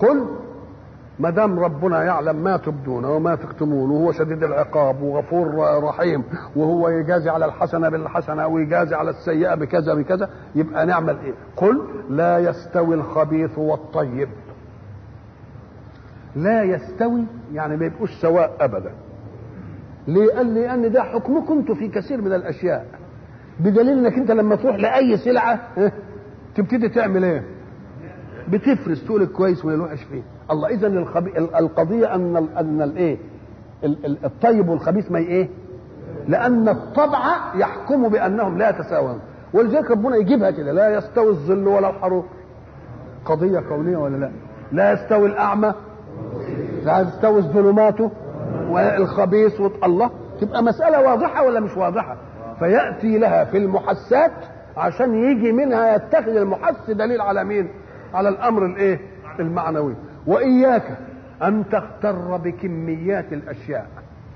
قل ما دام ربنا يعلم ما تبدون وما تكتمون وهو شديد العقاب وغفور رحيم وهو يجازي على الحسنه بالحسنه ويجازي على السيئه بكذا بكذا يبقى نعمل ايه؟ قل لا يستوي الخبيث والطيب. لا يستوي يعني ما يبقوش سواء ابدا. ليه؟ قال لان ده حكمكم انتم في كثير من الاشياء. بدليل انك انت لما تروح لاي سلعه تبتدي تعمل ايه؟ بتفرز تقول الكويس والوحش فيه الله اذا الخبي... القضيه ان ال... ان الايه الطيب والخبيث ما ايه لان الطبع يحكم بانهم لا يتساوون ولذلك ربنا يجيبها كده لا يستوي الظل ولا الحروق قضيه كونيه ولا لا لا يستوي الاعمى لا يستوي الظلمات والخبيث الله تبقى مساله واضحه ولا مش واضحه فياتي لها في المحسات عشان يجي منها يتخذ المحس دليل على مين على الامر الايه المعنوي واياك ان تغتر بكميات الاشياء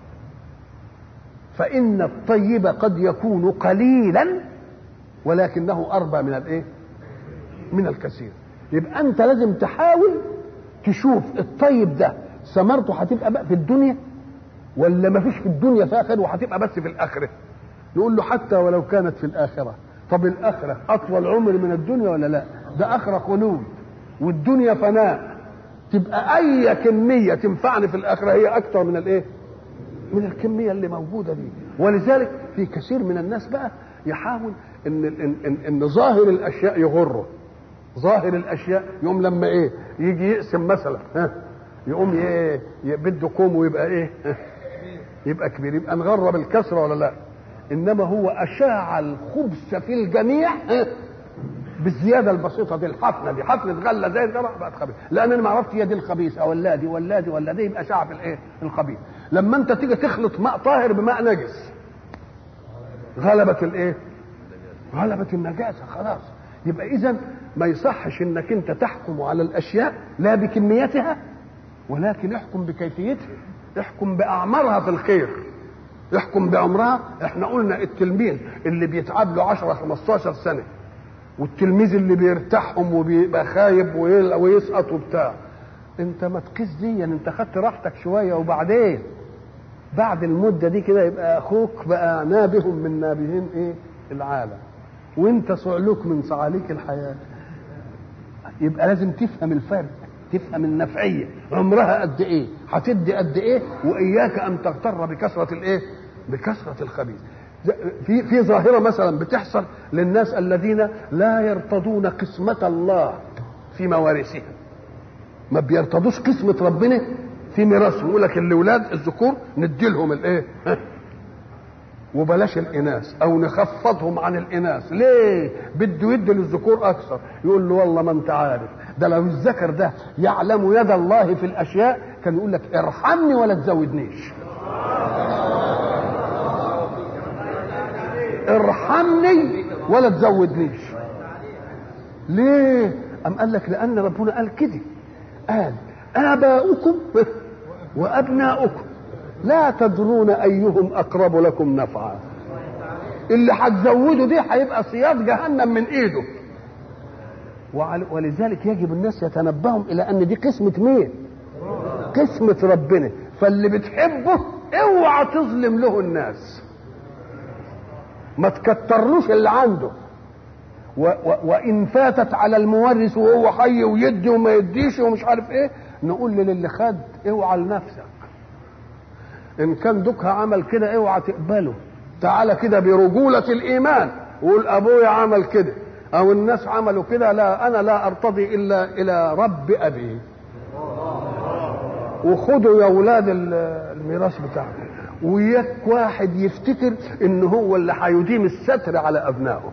فان الطيب قد يكون قليلا ولكنه اربى من الايه من الكثير يبقى انت لازم تحاول تشوف الطيب ده ثمرته هتبقى بقى في الدنيا ولا ما فيش في الدنيا فيها خير وهتبقى بس في الاخره نقول له حتى ولو كانت في الاخره طب الاخره اطول عمر من الدنيا ولا لا ده اخره خلود والدنيا فناء تبقى اي كميه تنفعني في الاخره هي اكثر من الايه من الكميه اللي موجوده دي ولذلك في كثير من الناس بقى يحاول ان ان ان, إن ظاهر الاشياء يغره ظاهر الاشياء يقوم لما ايه يجي يقسم مثلا ها يقوم ايه بده كوم ويبقى ايه يبقى كبير يبقى نغرب الكسره ولا لا انما هو اشاع الخبث في الجميع بالزياده البسيطه دي الحفنه دي حفنه غله زي الجرح بقت خبيث لان انا ما عرفت هي دي الخبيثه ولا دي ولا دي ولا دي يبقى شاع في الايه الخبيث لما انت تيجي تخلط ماء طاهر بماء نجس غلبت الايه غلبت النجاسه خلاص يبقى اذا ما يصحش انك انت تحكم على الاشياء لا بكميتها ولكن احكم بكيفيتها احكم باعمارها في الخير احكم بعمرها احنا قلنا التلميذ اللي بيتعب له 10 15 سنه والتلميذ اللي بيرتاحهم وبيبقى خايب ويسقط وبتاع انت ما تقيس دي يعني انت خدت راحتك شويه وبعدين بعد المده دي كده يبقى اخوك بقى نابه من نابهين ايه العالم وانت صعلوك من صعاليك الحياه يبقى لازم تفهم الفرق تفهم النفعيه عمرها قد ايه هتدي قد ايه واياك ان تغتر بكثره الايه بكثره الخبيث في في ظاهره مثلا بتحصل للناس الذين لا يرتضون قسمه الله في موارثهم ما بيرتضوش قسمه ربنا في ميراثهم يقول لك الاولاد الذكور ندي لهم الايه وبلاش الاناث او نخفضهم عن الاناث ليه بده يدي للذكور اكثر يقول له والله ما انت عارف ده لو الذكر ده يعلم يد الله في الاشياء كان يقول لك ارحمني ولا تزودنيش ارحمني ولا تزودنيش ليه ام قال لك لان ربنا قال كده قال اباؤكم وابناؤكم لا تدرون ايهم اقرب لكم نفعا اللي هتزوده دي هيبقى صياد جهنم من ايده ولذلك يجب الناس يتنبهوا الى ان دي قسمه مين قسمه ربنا فاللي بتحبه اوعى تظلم له الناس ما تكترلوش اللي عنده و و وان فاتت على المورث وهو حي ويدي وما يديش ومش عارف ايه نقول للي خد اوعى لنفسك ان كان دوكها عمل كده اوعى تقبله تعالى كده برجولة الايمان وقول ابويا عمل كده او الناس عملوا كده لا انا لا ارتضي الا الى رب ابي وخدوا يا اولاد الميراث بتاعكم وياك واحد يفتكر ان هو اللي هيديم الستر على ابنائه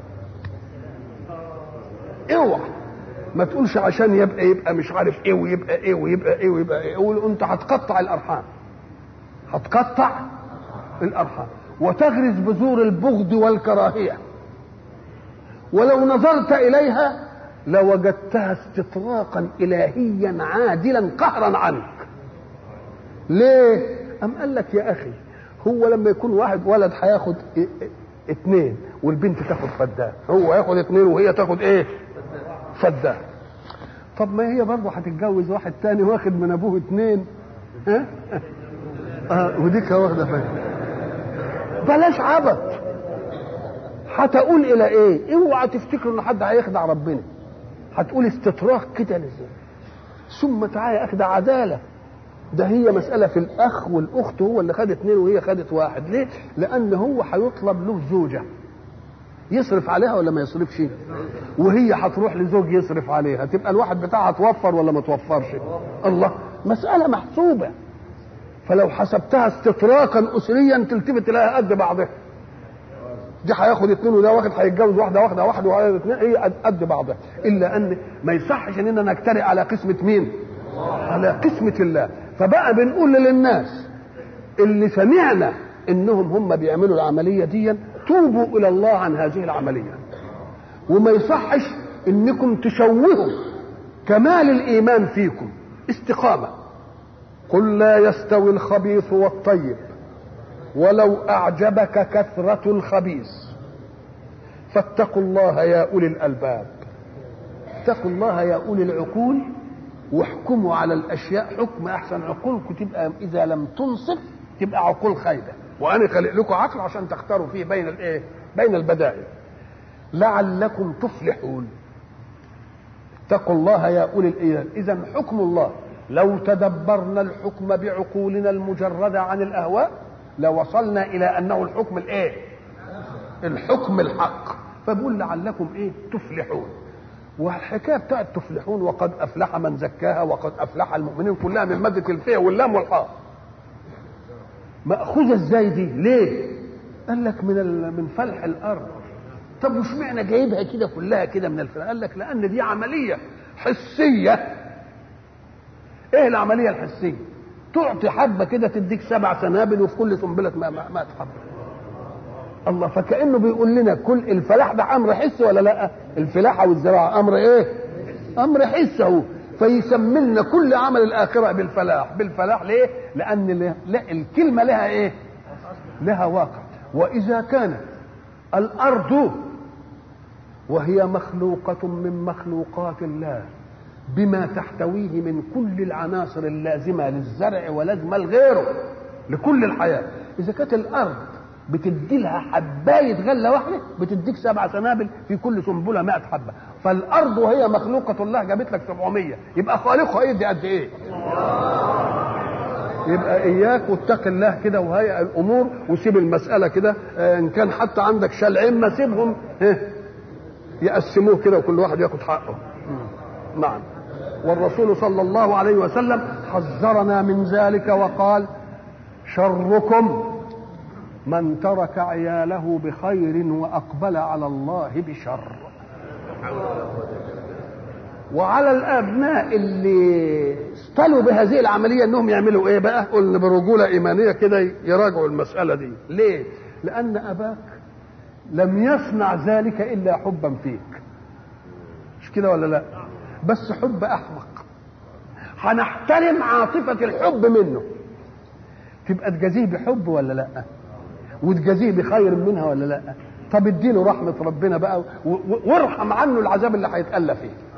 اوعى ما تقولش عشان يبقى يبقى مش عارف ايه ويبقى ايه ويبقى ايه ويبقى ايه قول انت هتقطع الارحام هتقطع الارحام وتغرس بذور البغض والكراهيه ولو نظرت اليها لوجدتها استطراقا الهيا عادلا قهرا عنك ليه ام قال لك يا اخي هو لما يكون واحد ولد هياخد اثنين والبنت تاخد فدان هو ياخد اثنين وهي تاخد ايه فدان طب ما هي برضه هتتجوز واحد تاني واخد من ابوه اتنين ها اه وديك واخده فين بلاش عبط هتقول الى ايه اوعى تفتكروا ان حد هيخدع ربنا هتقول استطراق كده لازم ثم تعالى يا اخي ده عداله ده هي مسألة في الأخ والأخت هو اللي خد اتنين وهي خدت واحد ليه؟ لأن هو هيطلب له زوجة يصرف عليها ولا ما يصرفش وهي هتروح لزوج يصرف عليها تبقى الواحد بتاعها توفر ولا ما توفرش الله مسألة محسوبة فلو حسبتها استطراقا أسريا تلتفت لها قد بعضها دي هياخد اتنين وده واحد هيتجوز واحده واحده واحد وهي اتنين هي قد- قد بعضها الا ان ما يصحش اننا نجترئ على قسمه مين؟ على قسمه الله فبقى بنقول للناس اللي سمعنا انهم هم بيعملوا العمليه دي توبوا الى الله عن هذه العمليه وما يصحش انكم تشوهوا كمال الايمان فيكم استقامه قل لا يستوي الخبيث والطيب ولو اعجبك كثره الخبيث فاتقوا الله يا اولي الالباب اتقوا الله يا اولي العقول واحكموا على الاشياء حكم احسن عقولكم تبقى اذا لم تنصف تبقى عقول خايبه وانا خلق لكم عقل عشان تختاروا فيه بين الايه بين البدائل لعلكم تفلحون اتقوا الله يا اولي الالباب اذا حكم الله لو تدبرنا الحكم بعقولنا المجرده عن الاهواء لوصلنا الى انه الحكم الايه الحكم الحق فبقول لعلكم ايه تفلحون والحكايه بتاعت تفلحون وقد افلح من زكاها وقد افلح المؤمنين كلها من ماده الفيه واللام والحاء ماخوذه ازاي دي ليه قال لك من ال- من فلح الارض طب وش معنى جايبها كده كلها كده من الفلح قال لك لان دي عمليه حسيه ايه العمليه الحسيه تعطي حبه كده تديك سبع سنابل وفي كل سنبله ما ما, ما حبه الله فكانه بيقول لنا كل الفلاح ده امر حسي ولا لا الفلاحه والزراعه امر ايه امر حسي اهو فيسمي لنا كل عمل الاخره بالفلاح بالفلاح ليه لان له- لا الكلمه لها ايه لها واقع واذا كانت الارض وهي مخلوقه من مخلوقات الله بما تحتويه من كل العناصر اللازمه للزرع ولازمه لغيره لكل الحياه اذا كانت الارض بتدي لها حبايه غله واحده بتديك سبع سنابل في كل سنبله 100 حبه فالارض وهي مخلوقه الله جابت لك 700 يبقى خالقها يدي قد ايه يبقى اياك واتق الله كده وهيئ الامور وسيب المساله كده آه، ان كان حتى عندك شلعين ما سيبهم ها، يقسموه كده وكل واحد ياخد حقه نعم والرسول صلى الله عليه وسلم حذرنا من ذلك وقال شركم من ترك عياله بخير واقبل على الله بشر وعلى الابناء اللي استلوا بهذه العمليه انهم يعملوا ايه بقى قلنا برجوله ايمانيه كده يراجعوا المساله دي ليه لان اباك لم يصنع ذلك الا حبا فيك مش كده ولا لا بس حب احمق هنحترم عاطفه الحب منه تبقى تجازيه بحب ولا لا وتجازيه بخير منها ولا لا طب اديله رحمه ربنا بقى و- و- وارحم عنه العذاب اللي هيتألى فيه